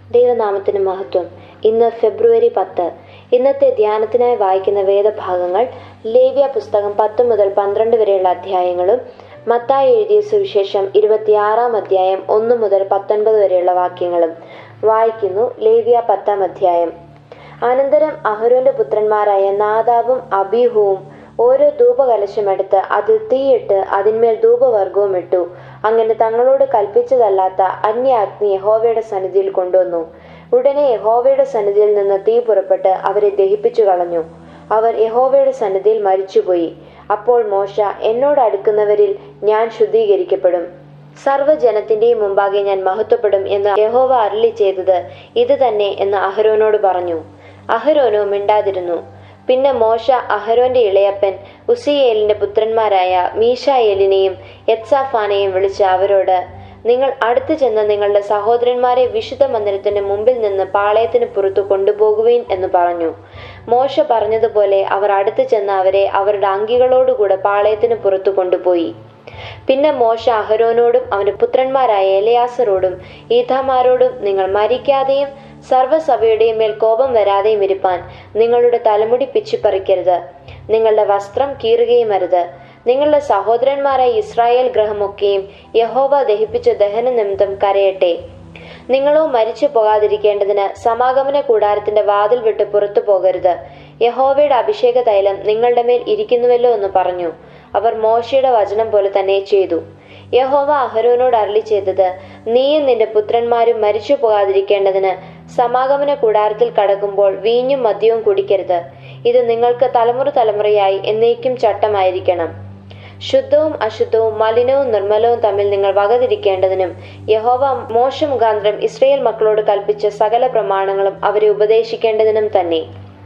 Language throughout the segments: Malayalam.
ദൈവനാമത്തിന് മഹത്വം ഇന്ന് ഫെബ്രുവരി പത്ത് ഇന്നത്തെ ധ്യാനത്തിനായി വായിക്കുന്ന വേദഭാഗങ്ങൾ ലേവ്യ പുസ്തകം പത്ത് മുതൽ പന്ത്രണ്ട് വരെയുള്ള അധ്യായങ്ങളും മത്തായി എഴുതിയ സുവിശേഷം ഇരുപത്തിയാറാം അധ്യായം ഒന്ന് മുതൽ പത്തൊൻപത് വരെയുള്ള വാക്യങ്ങളും വായിക്കുന്നു ലേവ്യ പത്താം അധ്യായം അനന്തരം അഹരോന്റെ പുത്രന്മാരായ നാദാബും അബീഹുവും ഓരോ ധൂപകലശമെടുത്ത് അതിൽ തീയിട്ട് അതിന്മേൽ ധൂപവർഗവും ഇട്ടു അങ്ങനെ തങ്ങളോട് കൽപ്പിച്ചതല്ലാത്ത അന്യ അഗ്നി യഹോവയുടെ സന്നിധിയിൽ കൊണ്ടുവന്നു ഉടനെ യഹോവയുടെ സന്നിധിയിൽ നിന്ന് തീ പുറപ്പെട്ട് അവരെ ദഹിപ്പിച്ചു കളഞ്ഞു അവർ യഹോവയുടെ സന്നിധിയിൽ മരിച്ചുപോയി അപ്പോൾ മോശ എന്നോട് അടുക്കുന്നവരിൽ ഞാൻ ശുദ്ധീകരിക്കപ്പെടും സർവ്വജനത്തിന്റെയും മുമ്പാകെ ഞാൻ മഹത്വപ്പെടും എന്ന് യഹോവ അരളി ചെയ്തത് ഇത് തന്നെ എന്ന് അഹരോനോട് പറഞ്ഞു അഹരോനോ മിണ്ടാതിരുന്നു പിന്നെ മോശ അഹരോന്റെ ഇളയപ്പൻ ഉസിയേലിന്റെ പുത്രന്മാരായ മീഷായേലിനെയും എത്സാഫാനെയും വിളിച്ച് അവരോട് നിങ്ങൾ അടുത്തു ചെന്ന് നിങ്ങളുടെ സഹോദരന്മാരെ വിശുദ്ധ മന്ദിരത്തിന് മുമ്പിൽ നിന്ന് പാളയത്തിന് പുറത്തു കൊണ്ടുപോകുവീൻ എന്ന് പറഞ്ഞു മോശ പറഞ്ഞതുപോലെ അവർ അടുത്തു ചെന്ന് അവരെ അവരുടെ അങ്കികളോടുകൂടെ പാളയത്തിന് പുറത്തു കൊണ്ടുപോയി പിന്നെ മോശ അഹരോനോടും അവന്റെ പുത്രന്മാരായ എലയാസറോടും ഈഥാമാരോടും നിങ്ങൾ മരിക്കാതെയും സർവ്വസഭയുടെയും മേൽ കോപം വരാതെയും ഇരുപ്പാൻ നിങ്ങളുടെ തലമുടി പിച്ചിപ്പറിക്കരുത് നിങ്ങളുടെ വസ്ത്രം കീറുകയും അരുത് നിങ്ങളുടെ സഹോദരന്മാരായ ഇസ്രായേൽ ഗ്രഹമൊക്കെയും യഹോവ ദഹിപ്പിച്ച ദഹന നിമിത്തം കരയട്ടെ നിങ്ങളോ മരിച്ചു പോകാതിരിക്കേണ്ടതിന് സമാഗമന കൂടാരത്തിന്റെ വാതിൽ വിട്ട് പുറത്തു പോകരുത് യഹോവയുടെ അഭിഷേക തൈലം നിങ്ങളുടെ മേൽ ഇരിക്കുന്നുവല്ലോ എന്ന് പറഞ്ഞു അവർ മോശയുടെ വചനം പോലെ തന്നെ ചെയ്തു യഹോവ അഹരോനോട് അരളി ചെയ്തത് നീയും നിന്റെ പുത്രന്മാരും മരിച്ചു പോകാതിരിക്കേണ്ടതിന് സമാഗമന കൂടാരത്തിൽ കടക്കുമ്പോൾ വീഞ്ഞും മദ്യവും കുടിക്കരുത് ഇത് നിങ്ങൾക്ക് തലമുറ തലമുറയായി എന്നേക്കും ചട്ടമായിരിക്കണം ശുദ്ധവും അശുദ്ധവും മലിനവും നിർമ്മലവും തമ്മിൽ നിങ്ങൾ വകതിരിക്കേണ്ടതിനും യഹോവ മോശ മുഖാന്തരം ഇസ്രയേൽ മക്കളോട് കൽപ്പിച്ച സകല പ്രമാണങ്ങളും അവരെ ഉപദേശിക്കേണ്ടതിനും തന്നെ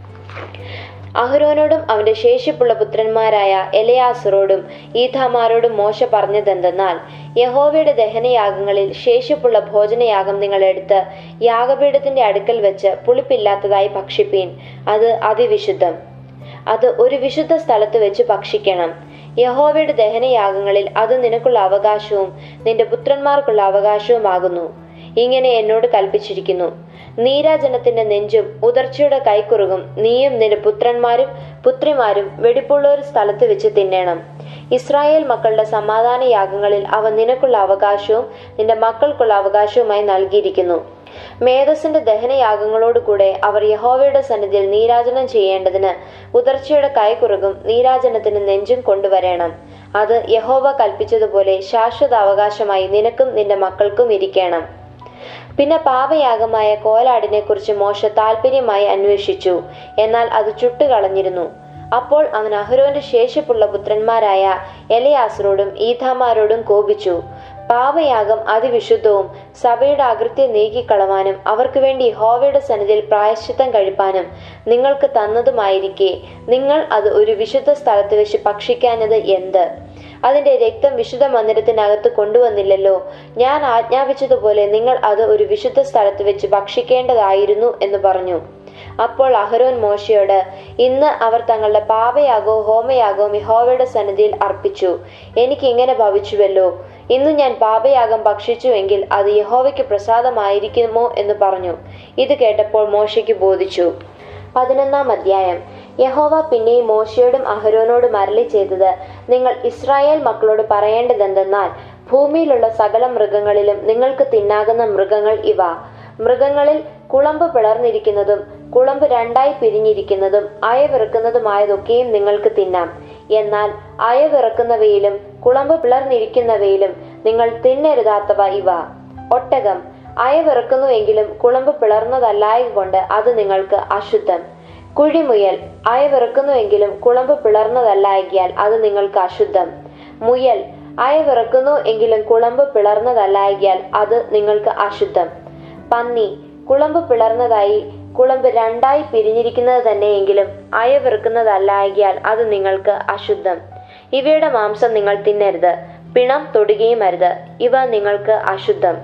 അഹ്റോനോടും അവന്റെ ശേഷിപ്പുള്ള പുത്രന്മാരായ എലയാസറോടും ഈഥാമാരോടും മോശ പറഞ്ഞതെന്തെന്നാൽ യഹോവയുടെ ദഹനയാഗങ്ങളിൽ ശേഷിപ്പുള്ള ഭോജനയാഗം നിങ്ങൾ എടുത്ത് യാഗപീഠത്തിന്റെ അടുക്കൽ വെച്ച് പുളിപ്പില്ലാത്തതായി ഭക്ഷിപ്പീൻ അത് അതിവിശുദ്ധം അത് ഒരു വിശുദ്ധ സ്ഥലത്ത് വെച്ച് ഭക്ഷിക്കണം യഹോവയുടെ ദഹനയാഗങ്ങളിൽ അത് നിനക്കുള്ള അവകാശവും നിന്റെ പുത്രന്മാർക്കുള്ള അവകാശവുമാകുന്നു ഇങ്ങനെ എന്നോട് കൽപ്പിച്ചിരിക്കുന്നു നീരാജനത്തിന്റെ നെഞ്ചും ഉദർച്ചയുടെ കൈക്കുറുകും നീയും നിന്റെ പുത്രന്മാരും പുത്രിമാരും വെടിപ്പുള്ള ഒരു സ്ഥലത്ത് വെച്ച് തിന്നണം ഇസ്രായേൽ മക്കളുടെ സമാധാന യാഗങ്ങളിൽ അവ നിനക്കുള്ള അവകാശവും നിന്റെ മക്കൾക്കുള്ള അവകാശവുമായി നൽകിയിരിക്കുന്നു മേധസിന്റെ ദഹനയാഗങ്ങളോടുകൂടെ അവർ യഹോവയുടെ സന്നിധിയിൽ നീരാജനം ചെയ്യേണ്ടതിന് ഉദർച്ചയുടെ കൈക്കുറുകും നീരാജനത്തിന് നെഞ്ചും കൊണ്ടുവരണം അത് യഹോവ കൽപ്പിച്ചതുപോലെ ശാശ്വത അവകാശമായി നിനക്കും നിന്റെ മക്കൾക്കും ഇരിക്കണം പിന്നെ പാപയാഗമായ കോലാടിനെ കുറിച്ച് മോശ താല്പര്യമായി അന്വേഷിച്ചു എന്നാൽ അത് ചുട്ടുകളഞ്ഞിരുന്നു അപ്പോൾ അവൻ അഹ്റോന്റെ ശേഷിപ്പുള്ള പുത്രന്മാരായ എലയാസറോടും ഈഥാമാരോടും കോപിച്ചു പാപയാഗം അതിവിശുദ്ധവും സഭയുടെ അകൃത്യം നീക്കിക്കളവാനും അവർക്ക് വേണ്ടി ഹോവയുടെ സന്നിധിയിൽ പ്രായശ്ചിത്തം കഴിപ്പാനും നിങ്ങൾക്ക് തന്നതുമായിരിക്കെ നിങ്ങൾ അത് ഒരു വിശുദ്ധ സ്ഥലത്ത് വെച്ച് ഭക്ഷിക്കാഞ്ഞത് എന്ത് അതിന്റെ രക്തം വിശുദ്ധ മന്ദിരത്തിനകത്ത് കൊണ്ടുവന്നില്ലല്ലോ ഞാൻ ആജ്ഞാപിച്ചതുപോലെ നിങ്ങൾ അത് ഒരു വിശുദ്ധ സ്ഥലത്ത് വെച്ച് ഭക്ഷിക്കേണ്ടതായിരുന്നു എന്ന് പറഞ്ഞു അപ്പോൾ അഹരോൻ മോശയോട് ഇന്ന് അവർ തങ്ങളുടെ പാപയാഗവും ഹോമയാഗവും യഹോവയുടെ സന്നിധിയിൽ അർപ്പിച്ചു എനിക്ക് ഇങ്ങനെ ഭവിച്ചുവല്ലോ ഇന്ന് ഞാൻ പാപയാഗം ഭക്ഷിച്ചുവെങ്കിൽ അത് യഹോവയ്ക്ക് പ്രസാദമായിരിക്കുമോ എന്ന് പറഞ്ഞു ഇത് കേട്ടപ്പോൾ മോശയ്ക്ക് ബോധിച്ചു പതിനൊന്നാം അധ്യായം യഹോവ പിന്നെയും മോശയോടും അഹരോനോടും അരളി ചെയ്തത് നിങ്ങൾ ഇസ്രായേൽ മക്കളോട് പറയേണ്ടതെന്തെന്നാൽ ഭൂമിയിലുള്ള സകല മൃഗങ്ങളിലും നിങ്ങൾക്ക് തിന്നാകുന്ന മൃഗങ്ങൾ ഇവ മൃഗങ്ങളിൽ കുളമ്പ് പിളർന്നിരിക്കുന്നതും കുളമ്പ് രണ്ടായി പിരിഞ്ഞിരിക്കുന്നതും അയവിറക്കുന്നതുമായതൊക്കെയും നിങ്ങൾക്ക് തിന്നാം എന്നാൽ അയവിറക്കുന്നവയിലും കുളമ്പ് പിളർന്നിരിക്കുന്നവയിലും നിങ്ങൾ തിന്നരുതാത്തവ ഇവ ഒട്ടകം അയവിറക്കുന്നുവെങ്കിലും കുളമ്പ് പിളർന്നതല്ലായകൊണ്ട് അത് നിങ്ങൾക്ക് അശുദ്ധം കുഴിമുയൽ അയവിറക്കുന്നുവെങ്കിലും കുളമ്പ് പിളർന്നതല്ലായകിയാൽ അത് നിങ്ങൾക്ക് അശുദ്ധം മുയൽ അയവിറക്കുന്നു എങ്കിലും കുളമ്പ് പിളർന്നതല്ലായകിയാൽ അത് നിങ്ങൾക്ക് അശുദ്ധം പന്നി കുളമ്പ് പിളർന്നതായി കുളമ്പ് രണ്ടായി പിരിഞ്ഞിരിക്കുന്നത് തന്നെയെങ്കിലും അയവിറക്കുന്നതല്ലായകിയാൽ അത് നിങ്ങൾക്ക് അശുദ്ധം ഇവയുടെ മാംസം നിങ്ങൾ തിന്നരുത് പിണം തൊടുകയും അരുത് ഇവ നിങ്ങൾക്ക് അശുദ്ധം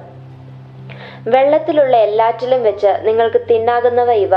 വെള്ളത്തിലുള്ള എല്ലാറ്റിലും വെച്ച് നിങ്ങൾക്ക് തിന്നാകുന്നവ ഇവ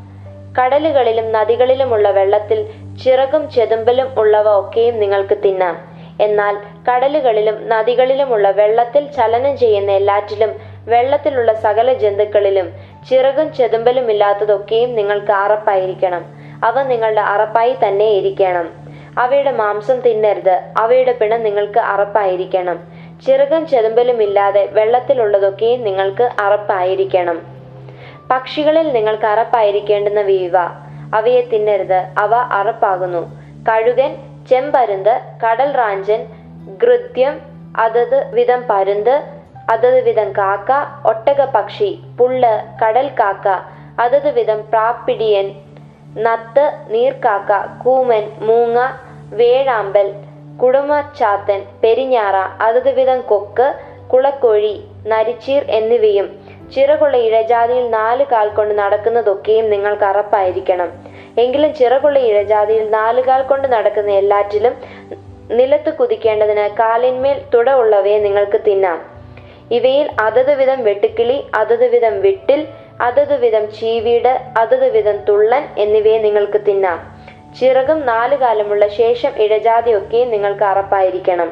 കടലുകളിലും നദികളിലുമുള്ള വെള്ളത്തിൽ ചിറകും ചെതുമ്പലും ഉള്ളവ ഒക്കെയും നിങ്ങൾക്ക് തിന്നാം എന്നാൽ കടലുകളിലും നദികളിലുമുള്ള വെള്ളത്തിൽ ചലനം ചെയ്യുന്ന എല്ലാറ്റിലും വെള്ളത്തിലുള്ള സകല ജന്തുക്കളിലും ചിറകും ചെതുമ്പലും ഇല്ലാത്തതൊക്കെയും നിങ്ങൾക്ക് അറപ്പായിരിക്കണം അവ നിങ്ങളുടെ അറപ്പായി തന്നെ ഇരിക്കണം അവയുടെ മാംസം തിന്നരുത് അവയുടെ പിണം നിങ്ങൾക്ക് അറപ്പായിരിക്കണം ചിറകും ചെതുമ്പലും ഇല്ലാതെ വെള്ളത്തിലുള്ളതൊക്കെയും നിങ്ങൾക്ക് അറപ്പായിരിക്കണം പക്ഷികളിൽ നിങ്ങൾക്ക് അറപ്പായിരിക്കേണ്ടുന്ന വീവ അവയെ തിന്നരുത് അവ അറപ്പാകുന്നു കഴുകൻ ചെമ്പരുന്ത് കടൽ റാഞ്ചൻ ഗൃദ്യം അതത് വിധം പരുന്ത് അതത് വിധം കാക്ക ഒട്ടക പക്ഷി പുള്ള് കടൽ കാക്ക അതത് വിധം പ്രാപ്പിടിയൻ നത്ത് നീർക്കാക്ക കൂമൻ മൂങ്ങ വേഴാമ്പൽ കുടുമച്ചാത്തൻ പെരിഞ്ഞാറ അതത് വിധം കൊക്ക് കുളക്കോഴി നരിച്ചീർ എന്നിവയും ചിറകുള്ള ഇഴജാതിയിൽ നാല് കാൽ കൊണ്ട് നടക്കുന്നതൊക്കെയും നിങ്ങൾക്ക് അറപ്പായിരിക്കണം എങ്കിലും ചിറകുള്ള ഇഴജാതിയിൽ നാല് കാൽ കൊണ്ട് നടക്കുന്ന എല്ലാറ്റിലും നിലത്ത് കുതിക്കേണ്ടതിന് കാലിന്മേൽ തുട ഉള്ളവയെ നിങ്ങൾക്ക് തിന്നാം ഇവയിൽ അതത് വിധം വെട്ടുക്കിളി അതത് വിധം വിട്ടിൽ അതത് വിധം ചീവീട് അതത് വിധം തുള്ളൻ എന്നിവയെ നിങ്ങൾക്ക് തിന്നാം ചിറകും നാല് കാലമുള്ള ശേഷം ഇഴജാതിയൊക്കെ നിങ്ങൾക്ക് അറപ്പായിരിക്കണം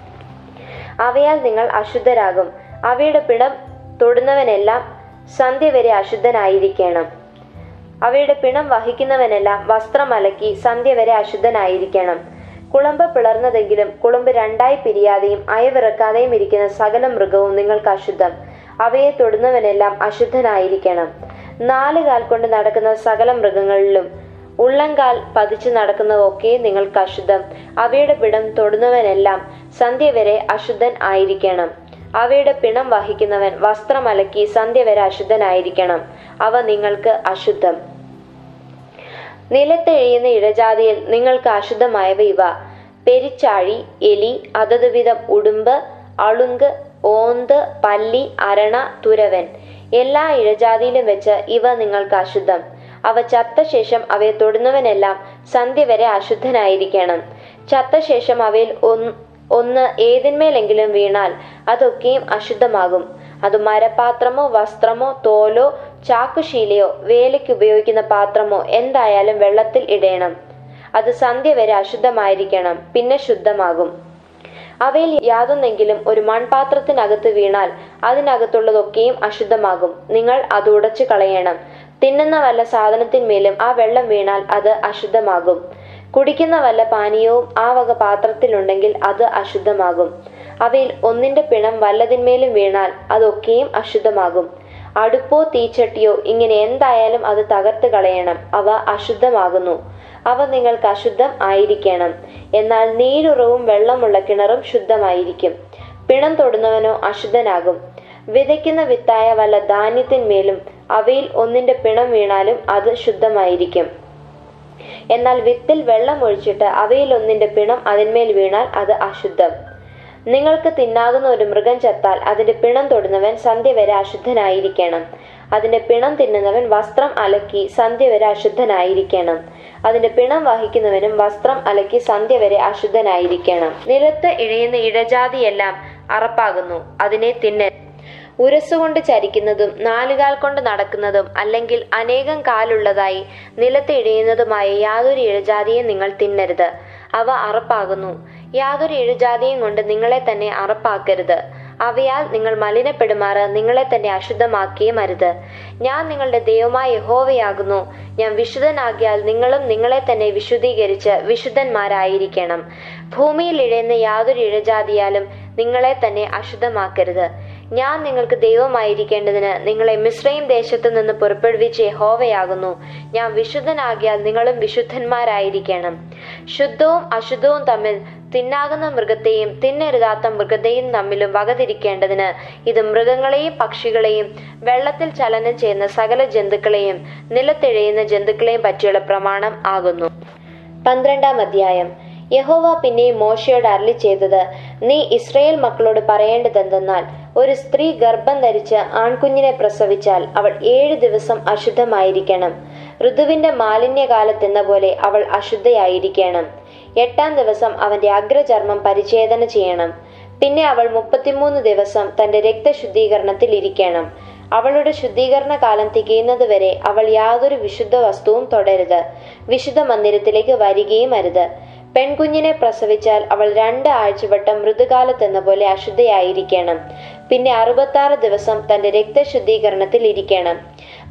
അവയാൽ നിങ്ങൾ അശുദ്ധരാകും അവയുടെ പിണം തൊടുന്നവനെല്ലാം സന്ധ്യ വരെ അശുദ്ധനായിരിക്കണം അവയുടെ പിണം വഹിക്കുന്നവനെല്ലാം വസ്ത്രം അലക്കി സന്ധ്യ വരെ അശുദ്ധനായിരിക്കണം കുളമ്പ് പിളർന്നതെങ്കിലും കുളമ്പ് രണ്ടായി പിരിയാതെയും അയവിറക്കാതെയും ഇരിക്കുന്ന സകല മൃഗവും നിങ്ങൾക്ക് അശുദ്ധം അവയെ തൊടുന്നവനെല്ലാം അശുദ്ധനായിരിക്കണം നാല് കാൽ കൊണ്ട് നടക്കുന്ന സകല മൃഗങ്ങളിലും ഉള്ളങ്കാൽ പതിച്ചു നടക്കുന്നതൊക്കെ നിങ്ങൾക്ക് അശുദ്ധം അവയുടെ പിണം തൊടുന്നവനെല്ലാം സന്ധ്യ വരെ അശുദ്ധൻ ആയിരിക്കണം അവയുടെ പിണം വഹിക്കുന്നവൻ വസ്ത്രം അലക്കി സന്ധ്യ വരെ അശുദ്ധനായിരിക്കണം അവ നിങ്ങൾക്ക് അശുദ്ധം നിലത്തെഴിയുന്ന ഇഴജാതിയിൽ നിങ്ങൾക്ക് അശുദ്ധമായവ ഇവ പെരിച്ചാഴി എലി അതത് വിധം ഉടുമ്പ് അളുങ്ക് ഓന്ത് പല്ലി അരണ തുരവൻ എല്ലാ ഇഴജാതിയിലും വെച്ച് ഇവ നിങ്ങൾക്ക് അശുദ്ധം അവ ചത്ത ശേഷം അവയെ തൊടുന്നവനെല്ലാം സന്ധ്യ വരെ അശുദ്ധനായിരിക്കണം ചത്ത ശേഷം അവയിൽ ഒന്ന് ഒന്ന് ഏതിന്മേലെങ്കിലും വീണാൽ അതൊക്കെയും അശുദ്ധമാകും അത് മരപാത്രമോ വസ്ത്രമോ തോലോ ചാക്കുശീലയോ വേലയ്ക്ക് ഉപയോഗിക്കുന്ന പാത്രമോ എന്തായാലും വെള്ളത്തിൽ ഇടയണം അത് സന്ധ്യ വരെ അശുദ്ധമായിരിക്കണം പിന്നെ ശുദ്ധമാകും അവയിൽ യാതൊന്നെങ്കിലും ഒരു മൺപാത്രത്തിനകത്ത് വീണാൽ അതിനകത്തുള്ളതൊക്കെയും അശുദ്ധമാകും നിങ്ങൾ അത് ഉടച്ചു കളയണം തിന്നുന്ന വല്ല സാധനത്തിന്മേലും ആ വെള്ളം വീണാൽ അത് അശുദ്ധമാകും കുടിക്കുന്ന വല്ല പാനീയവും ആ വക പാത്രത്തിലുണ്ടെങ്കിൽ അത് അശുദ്ധമാകും അവയിൽ ഒന്നിന്റെ പിണം വല്ലതിന്മേലും വീണാൽ അതൊക്കെയും അശുദ്ധമാകും അടുപ്പോ തീച്ചട്ടിയോ ഇങ്ങനെ എന്തായാലും അത് തകർത്ത് കളയണം അവ അശുദ്ധമാകുന്നു അവ നിങ്ങൾക്ക് അശുദ്ധം ആയിരിക്കണം എന്നാൽ നീരുറവും വെള്ളമുള്ള കിണറും ശുദ്ധമായിരിക്കും പിണം തൊടുന്നവനോ അശുദ്ധനാകും വിതയ്ക്കുന്ന വിത്തായ വല്ല ധാന്യത്തിന്മേലും അവയിൽ ഒന്നിന്റെ പിണം വീണാലും അത് ശുദ്ധമായിരിക്കും എന്നാൽ വിത്തിൽ വെള്ളം ഒഴിച്ചിട്ട് അവയിൽ ഒന്നിന്റെ പിണം അതിന്മേൽ വീണാൽ അത് അശുദ്ധം നിങ്ങൾക്ക് തിന്നാകുന്ന ഒരു മൃഗം ചത്താൽ അതിന്റെ പിണം തൊടുന്നവൻ സന്ധ്യ വരെ അശുദ്ധനായിരിക്കണം അതിന്റെ പിണം തിന്നുന്നവൻ വസ്ത്രം അലക്കി സന്ധ്യ വരെ അശുദ്ധനായിരിക്കണം അതിന്റെ പിണം വഹിക്കുന്നവനും വസ്ത്രം അലക്കി സന്ധ്യ വരെ അശുദ്ധനായിരിക്കണം നിലത്ത് ഇഴയുന്ന ഇഴജാതിയെല്ലാം അറപ്പാകുന്നു അതിനെ തിന്ന ഉരസുകൊണ്ട് ചരിക്കുന്നതും നാലുകാൽ കൊണ്ട് നടക്കുന്നതും അല്ലെങ്കിൽ അനേകം കാലുള്ളതായി നിലത്ത് ഇഴയുന്നതുമായ യാതൊരു ഇഴജാതിയും നിങ്ങൾ തിന്നരുത് അവ അറപ്പാകുന്നു യാതൊരു ഇഴജാതിയും കൊണ്ട് നിങ്ങളെ തന്നെ അറപ്പാക്കരുത് അവയാൽ നിങ്ങൾ മലിനപ്പെടുമാറ് നിങ്ങളെ തന്നെ അശുദ്ധമാക്കിയും അരുത് ഞാൻ നിങ്ങളുടെ ദൈവമായ യഹോവയാകുന്നു ഞാൻ വിശുദ്ധനാകിയാൽ നിങ്ങളും നിങ്ങളെ തന്നെ വിശുദ്ധീകരിച്ച് വിശുദ്ധന്മാരായിരിക്കണം ഭൂമിയിൽ ഇഴയുന്ന യാതൊരു ഇഴജാതിയാലും നിങ്ങളെ തന്നെ അശുദ്ധമാക്കരുത് ഞാൻ നിങ്ങൾക്ക് ദൈവമായിരിക്കേണ്ടതിന് നിങ്ങളെ മിശ്രയും ദേശത്തു നിന്ന് പുറപ്പെടുവിച്ച യഹോവയാകുന്നു ഞാൻ വിശുദ്ധനാകിയാൽ നിങ്ങളും വിശുദ്ധന്മാരായിരിക്കണം ശുദ്ധവും അശുദ്ധവും തമ്മിൽ തിന്നാകുന്ന മൃഗത്തെയും തിന്നരുതാത്ത മൃഗത്തെയും തമ്മിലും വകതിരിക്കേണ്ടതിന് ഇത് മൃഗങ്ങളെയും പക്ഷികളെയും വെള്ളത്തിൽ ചലനം ചെയ്യുന്ന സകല ജന്തുക്കളെയും നിലത്തിഴയുന്ന ജന്തുക്കളെയും പറ്റിയുള്ള പ്രമാണം ആകുന്നു പന്ത്രണ്ടാം അധ്യായം യഹോവ പിന്നെയും മോശയോട് അരളി ചെയ്തത് നീ ഇസ്രയേൽ മക്കളോട് പറയേണ്ടതെന്തെന്നാൽ ഒരു സ്ത്രീ ഗർഭം ധരിച്ച് ആൺകുഞ്ഞിനെ പ്രസവിച്ചാൽ അവൾ ഏഴ് ദിവസം അശുദ്ധമായിരിക്കണം ഋതുവിന്റെ മാലിന്യകാലത്തെന്ന പോലെ അവൾ അശുദ്ധയായിരിക്കണം എട്ടാം ദിവസം അവന്റെ അഗ്രചർമ്മം പരിച്ഛേദന ചെയ്യണം പിന്നെ അവൾ മുപ്പത്തിമൂന്ന് ദിവസം തന്റെ രക്തശുദ്ധീകരണത്തിൽ ഇരിക്കണം അവളുടെ ശുദ്ധീകരണ കാലം തികയുന്നത് വരെ അവൾ യാതൊരു വിശുദ്ധ വസ്തുവും തൊടരുത് വിശുദ്ധ മന്ദിരത്തിലേക്ക് വരികയും അരുത് പെൺകുഞ്ഞിനെ പ്രസവിച്ചാൽ അവൾ രണ്ട് ആഴ്ചവട്ടം മൃദുകാലത്തെന്ന പോലെ അശുദ്ധയായിരിക്കണം പിന്നെ അറുപത്താറ് ദിവസം തന്റെ രക്തശുദ്ധീകരണത്തിൽ ഇരിക്കണം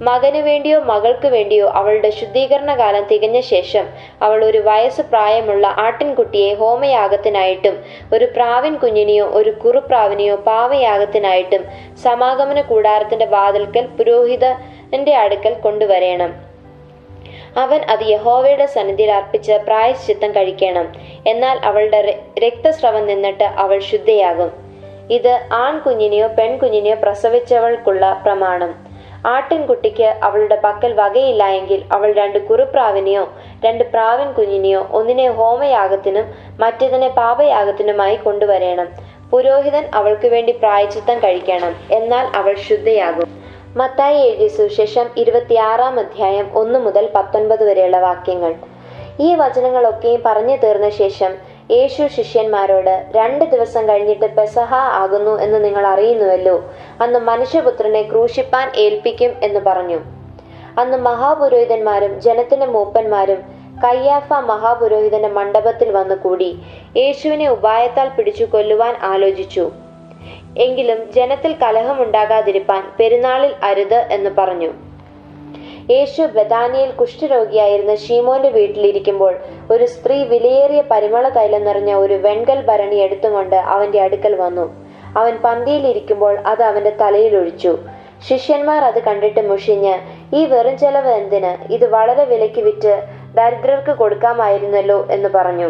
മകനു വേണ്ടിയോ മകൾക്ക് വേണ്ടിയോ അവളുടെ ശുദ്ധീകരണ കാലം തികഞ്ഞ ശേഷം അവൾ ഒരു വയസ്സ് പ്രായമുള്ള ആട്ടിൻകുട്ടിയെ ഹോമയാഗത്തിനായിട്ടും ഒരു പ്രാവിൻ കുഞ്ഞിനെയോ ഒരു കുറുപ്രാവിനെയോ പാവയാഗത്തിനായിട്ടും സമാഗമന കൂടാരത്തിന്റെ വാതിൽക്കൽ പുരോഹിതന്റെ അടുക്കൽ കൊണ്ടുവരേണം അവൻ അത് യഹോവയുടെ സന്നിധിയിൽ അർപ്പിച്ച് പ്രായശ്ചിത്തം കഴിക്കണം എന്നാൽ അവളുടെ ര- രക്തസ്രവം നിന്നിട്ട് അവൾ ശുദ്ധയാകും ഇത് ആൺകുഞ്ഞിനെയോ പെൺകുഞ്ഞിനെയോ പ്രസവിച്ചവൾക്കുള്ള പ്രമാണം ആട്ടിൻകുട്ടിക്ക് അവളുടെ പക്കൽ വകയില്ല എങ്കിൽ അവൾ രണ്ട് കുറുപ്രാവിനെയോ രണ്ട് പ്രാവിൻ കുഞ്ഞിനെയോ ഒന്നിനെ ഹോമയാഗത്തിനും മറ്റേതിനെ പാപയാഗത്തിനുമായി കൊണ്ടുവരേണം പുരോഹിതൻ അവൾക്ക് വേണ്ടി പ്രായച്ചിത്തം കഴിക്കണം എന്നാൽ അവൾ ശുദ്ധയാകും മത്തായി എഴുതിയ സുവിശേഷം ഇരുപത്തിയാറാം അധ്യായം ഒന്ന് മുതൽ പത്തൊൻപത് വരെയുള്ള വാക്യങ്ങൾ ഈ വചനങ്ങളൊക്കെയും പറഞ്ഞു തീർന്ന ശേഷം യേശു ശിഷ്യന്മാരോട് രണ്ട് ദിവസം കഴിഞ്ഞിട്ട് പെസഹ ആകുന്നു എന്ന് നിങ്ങൾ അറിയുന്നുവല്ലോ അന്ന് മനുഷ്യപുത്രനെ ക്രൂശിപ്പാൻ ഏൽപ്പിക്കും എന്ന് പറഞ്ഞു അന്ന് മഹാപുരോഹിതന്മാരും ജനത്തിന്റെ മൂപ്പന്മാരും കയ്യാഫ മഹാപുരോഹിതന്റെ മണ്ഡപത്തിൽ വന്നു കൂടി യേശുവിനെ ഉപായത്താൽ പിടിച്ചു കൊല്ലുവാൻ ആലോചിച്ചു എങ്കിലും ജനത്തിൽ കലഹമുണ്ടാകാതിരിപ്പാൻ പെരുന്നാളിൽ അരുത് എന്ന് പറഞ്ഞു യേശു ബദാനിയിൽ കുഷ്ഠരോഗിയായിരുന്ന ഷീമോന്റെ വീട്ടിലിരിക്കുമ്പോൾ ഒരു സ്ത്രീ വിലയേറിയ പരിമള തൈലം നിറഞ്ഞ ഒരു വെൺകൽ ഭരണി എടുത്തുകൊണ്ട് അവന്റെ അടുക്കൽ വന്നു അവൻ പന്തിയിലിരിക്കുമ്പോൾ അത് അവന്റെ തലയിൽ ഒഴിച്ചു ശിഷ്യന്മാർ അത് കണ്ടിട്ട് മുഷിഞ്ഞ് ഈ വെറും ചെലവ് എന്തിന് ഇത് വളരെ വിലയ്ക്ക് വിറ്റ് ദരിദ്രർക്ക് കൊടുക്കാമായിരുന്നല്ലോ എന്ന് പറഞ്ഞു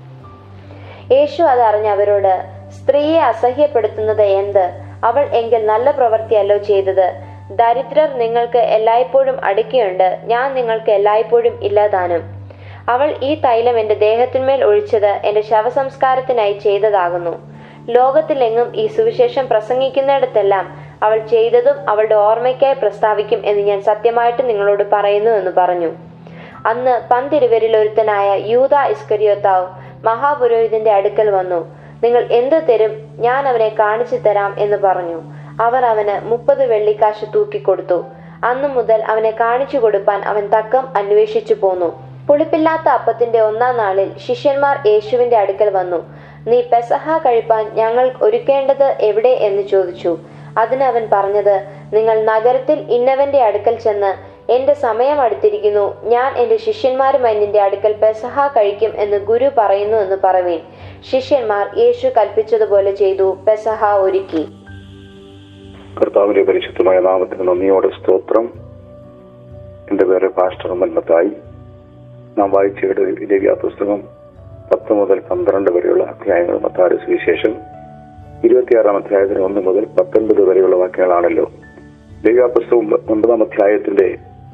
യേശു അത് അറിഞ്ഞ് അവരോട് സ്ത്രീയെ അസഹ്യപ്പെടുത്തുന്നത് എന്ത് അവൾ എങ്കിൽ നല്ല പ്രവൃത്തിയല്ലോ ചെയ്തത് ദരിദ്രർ നിങ്ങൾക്ക് എല്ലായ്പ്പോഴും അടുക്കിയുണ്ട് ഞാൻ നിങ്ങൾക്ക് എല്ലായ്പ്പോഴും ഇല്ലാതാനും അവൾ ഈ തൈലം എന്റെ ദേഹത്തിന്മേൽ ഒഴിച്ചത് എന്റെ ശവസംസ്കാരത്തിനായി ചെയ്തതാകുന്നു ലോകത്തിലെങ്ങും ഈ സുവിശേഷം പ്രസംഗിക്കുന്നിടത്തെല്ലാം അവൾ ചെയ്തതും അവളുടെ ഓർമ്മയ്ക്കായി പ്രസ്താവിക്കും എന്ന് ഞാൻ സത്യമായിട്ട് നിങ്ങളോട് പറയുന്നു എന്ന് പറഞ്ഞു അന്ന് പന്തിരുവരിൽ ഒരുത്തനായ യൂത ഇസ്കരിയോത്താവ് മഹാപുരോഹിതന്റെ അടുക്കൽ വന്നു നിങ്ങൾ എന്ത് തരും ഞാൻ അവനെ കാണിച്ചു തരാം എന്ന് പറഞ്ഞു അവർ അവന് മുപ്പത് വെള്ളിക്കാശ് തൂക്കിക്കൊടുത്തു അന്നു മുതൽ അവനെ കാണിച്ചു കൊടുപ്പാൻ അവൻ തക്കം അന്വേഷിച്ചു പോന്നു പുളിപ്പില്ലാത്ത അപ്പത്തിന്റെ ഒന്നാം നാളിൽ ശിഷ്യന്മാർ യേശുവിന്റെ അടുക്കൽ വന്നു നീ പെസഹ കഴിപ്പാൻ ഞങ്ങൾ ഒരുക്കേണ്ടത് എവിടെ എന്ന് ചോദിച്ചു അതിന് അവൻ പറഞ്ഞത് നിങ്ങൾ നഗരത്തിൽ ഇന്നവന്റെ അടുക്കൽ ചെന്ന് എന്റെ സമയം അടുത്തിരിക്കുന്നു ഞാൻ എന്റെ ശിഷ്യന്മാരുമായി നിന്റെ അടുക്കൽ പെസഹ കഴിക്കും എന്ന് ഗുരു പറയുന്നു എന്ന് പറവീൻ ശിഷ്യന്മാർ യേശു കൽപ്പിച്ചതുപോലെ ചെയ്തു പെസഹ ഒരുക്കി കർത്താവിന്റെ പരിശുദ്ധമായ നാമത്തിന് നന്ദിയോടെ സ്തോത്രം എന്റെ പേര് പാസ്റ്റർ മന്മത്തായി നാം വായിച്ചയുടെ ദേവ്യാ പുസ്തകം പത്ത് മുതൽ പന്ത്രണ്ട് വരെയുള്ള അധ്യായങ്ങൾ മത്താട് സുവിശേഷം ഇരുപത്തിയാറാം അധ്യായത്തിന് ഒന്ന് മുതൽ പത്തൊൻപത് വരെയുള്ള വാക്യങ്ങളാണല്ലോ ദേവ്യാ പുസ്തകം ഒൻപതാം അധ്യായത്തിന്റെ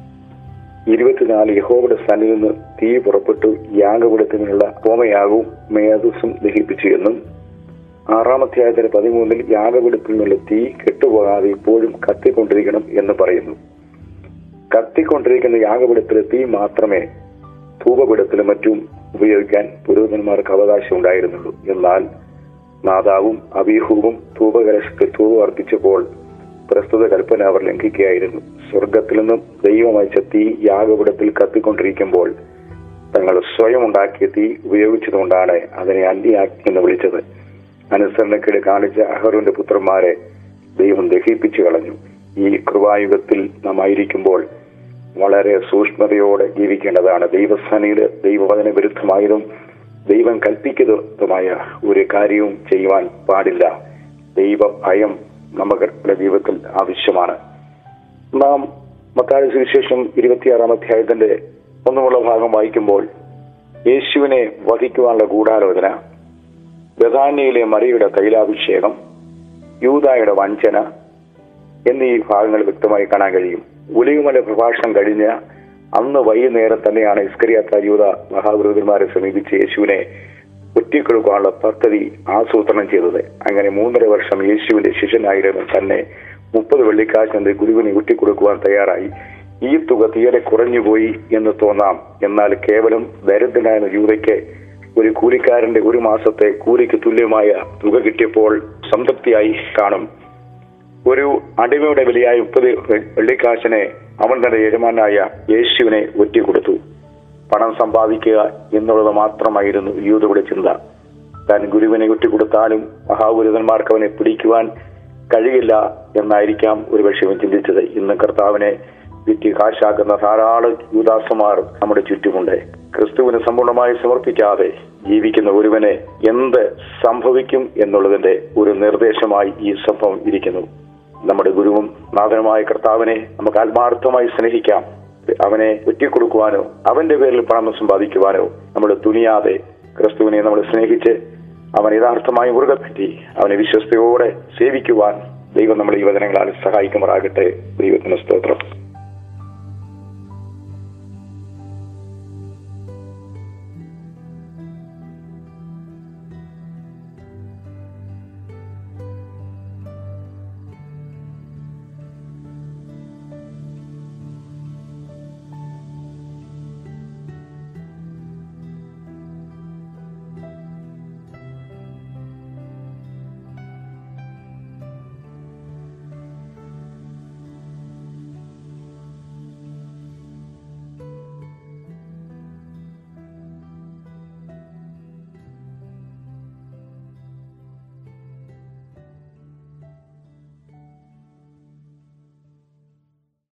ഇരുപത്തിനാല് യഹോവയുടെ സന്നിധിയിൽ നിന്ന് തീ പുറപ്പെട്ടു യാഗപീഠത്തിനുള്ള ഹോമയാകവും മേധസ്സും ദഹിപ്പിച്ചു എന്നും ആറാം അധ്യായത്തിന് പതിമൂന്നിൽ യാഗപീഠത്തിൽ നിന്നുള്ള തീ കെട്ടുപോകാതെ ഇപ്പോഴും കത്തിക്കൊണ്ടിരിക്കണം എന്ന് പറയുന്നു കത്തിക്കൊണ്ടിരിക്കുന്ന യാഗപീഠത്തിലെ തീ മാത്രമേ ധൂപപീഠത്തിലും മറ്റും ഉപയോഗിക്കാൻ പുരോഹിതന്മാർക്ക് അവകാശം ഉണ്ടായിരുന്നുള്ളൂ എന്നാൽ നാദാവും അബീഹൂവും ധൂപകലശത്തിൽ ധൂപം അർപ്പിച്ചപ്പോൾ പ്രസ്തുത കൽപ്പന അവർ ലംഘിക്കുകയായിരുന്നു സ്വർഗത്തിൽ നിന്നും ദൈവം അയച്ച തീ യാഗപീഠത്തിൽ കത്തിക്കൊണ്ടിരിക്കുമ്പോൾ തങ്ങൾ സ്വയം ഉണ്ടാക്കിയ തീ ഉപയോഗിച്ചതുകൊണ്ടാണ് അതിനെ അന്യാഗ്നി എന്ന് വിളിച്ചത് അനുസരണക്കേട് കാണിച്ച അഹറുവിന്റെ പുത്രന്മാരെ ദൈവം ദഹിപ്പിച്ചു കളഞ്ഞു ഈ കൃപായുഗത്തിൽ നാം ആയിരിക്കുമ്പോൾ വളരെ സൂക്ഷ്മതയോടെ ജീവിക്കേണ്ടതാണ് ദൈവസ്ഥാനിയുടെ ദൈവവചന വിരുദ്ധമായതും ദൈവം കൽപ്പിക്കുന്നതുമായ ഒരു കാര്യവും ചെയ്യുവാൻ പാടില്ല ദൈവ ഭയം നമ്മുടെ ജീവിതത്തിൽ ആവശ്യമാണ് നാം മത്തായ സുവിശേഷം ഇരുപത്തിയാറാം അധ്യായത്തിന്റെ ഒന്നുമുള്ള ഭാഗം വായിക്കുമ്പോൾ യേശുവിനെ വധിക്കുവാനുള്ള ഗൂഢാലോചന ബദാന്യയിലെ മറിയുടെ തൈലാഭിഷേകം യൂതായുടെ വഞ്ചന എന്നീ ഭാഗങ്ങൾ വ്യക്തമായി കാണാൻ കഴിയും ഉലിയുമല പ്രഭാഷണം കഴിഞ്ഞ അന്ന് വൈകുന്നേരം തന്നെയാണ് ഇസ്കരിയാത്ത യൂത മഹാപുരോഹിതന്മാരെ സമീപിച്ച് യേശുവിനെ ഒറ്റിക്കൊടുക്കാനുള്ള പദ്ധതി ആസൂത്രണം ചെയ്തത് അങ്ങനെ മൂന്നര വർഷം യേശുവിന്റെ ശിഷ്യനായിരുന്നു തന്നെ മുപ്പത് വെള്ളിക്കാശിന്റെ ഗുരുവിനെ ഒറ്റിക്കൊടുക്കുവാൻ തയ്യാറായി ഈ തുക തീരെ കുറഞ്ഞുപോയി എന്ന് തോന്നാം എന്നാൽ കേവലം ദരിദ്രനായ യൂതയ്ക്ക് ഒരു കൂലിക്കാരന്റെ ഒരു മാസത്തെ കൂലിക്ക് തുല്യമായ തുക കിട്ടിയപ്പോൾ സംതൃപ്തിയായി കാണും ഒരു അടിമയുടെ വിലയായ മുപ്പത് വെള്ളിക്കാശിനെ അവൻ തന്റെ യജമാനായ യേശുവിനെ ഒറ്റിക്കൊടുത്തു പണം സമ്പാദിക്കുക എന്നുള്ളത് മാത്രമായിരുന്നു യൂതയുടെ ചിന്ത താൻ ഗുരുവിനെ ഒറ്റിക്കൊടുത്താലും മഹാഗുരുതന്മാർക്ക് അവനെ പിടിക്കുവാൻ കഴിയില്ല എന്നായിരിക്കാം ഒരുപക്ഷെ അവൻ ചിന്തിച്ചത് ഇന്ന് കർത്താവിനെ വിറ്റ് കാശാക്കുന്ന ധാരാളം യുദാസമാർ നമ്മുടെ ചുറ്റുമുണ്ട് ക്രിസ്തുവിന് സമ്പൂർണ്ണമായി സമർപ്പിക്കാതെ ജീവിക്കുന്ന ഒരുവനെ എന്ത് സംഭവിക്കും എന്നുള്ളതിന്റെ ഒരു നിർദ്ദേശമായി ഈ സംഭവം ഇരിക്കുന്നു നമ്മുടെ ഗുരുവും നാഥനുമായ കർത്താവിനെ നമുക്ക് ആത്മാർത്ഥമായി സ്നേഹിക്കാം അവനെ ഒറ്റിക്കൊടുക്കുവാനോ അവന്റെ പേരിൽ പണം സമ്പാദിക്കുവാനോ നമ്മൾ തുനിയാതെ ക്രിസ്തുവിനെ നമ്മൾ സ്നേഹിച്ച് അവൻ യഥാർത്ഥമായി മുറുകെ പറ്റി അവനെ വിശ്വസ്തയോടെ സേവിക്കുവാൻ ദൈവം നമ്മളെ ഈ വചനങ്ങളാൽ സഹായിക്കുമാറാകട്ടെ ദൈവത്തിന് സ്തോത്രം